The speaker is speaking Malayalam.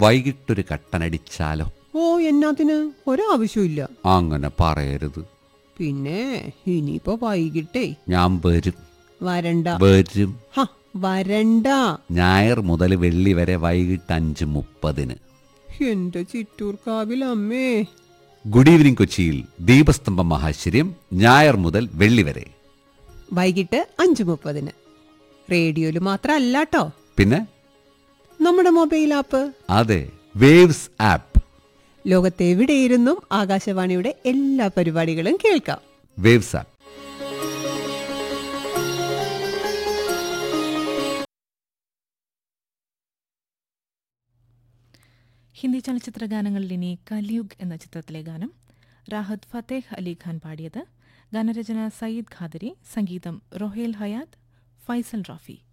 വൈകിട്ടൊരു കട്ടനടിച്ചാലോ ഓ എന്നാത്തിന് ഒരാവശ്യമില്ല അങ്ങനെ പറയരുത് പിന്നെ ഇനിയിപ്പോ വൈകിട്ടേ ഞാൻ വരും വരണ്ട വരും ഹ വരണ്ട ഞായർ മുതൽ വെള്ളി വരെ വൈകിട്ട് അഞ്ച് മുപ്പതിന് എന്റെ ചിറ്റൂർക്കാവിൽ അമ്മേ ഗുഡ് ഈവനിംഗ് കൊച്ചിയിൽ ദീപസ്തംഭം മഹാശ്ചര്യം ഞായർ മുതൽ വെള്ളി വരെ വൈകിട്ട് അഞ്ചു മുപ്പതിന് റേഡിയോയിൽ മാത്രമല്ല കേട്ടോ പിന്നെ നമ്മുടെ മൊബൈൽ ആപ്പ് അതെ വേവ്സ് ആപ്പ് ലോകത്തെവിടെയിരുന്നും ആകാശവാണിയുടെ എല്ലാ പരിപാടികളും കേൾക്കാം വേവ്സ് ആപ്പ് ഹിന്ദി ചലച്ചിത്ര ഗാനങ്ങളിൽ ഇനി കലിയുഗ് എന്ന ചിത്രത്തിലെ ഗാനം റാഹത്ത് ഫത്തേഹ് അലി ഖാൻ പാടിയത് ഗാനരചന സയ്യിദ് ഖാദരി സംഗീതം റൊഹേൽ ഹയാത്ത് ഫൈസൽ റാഫി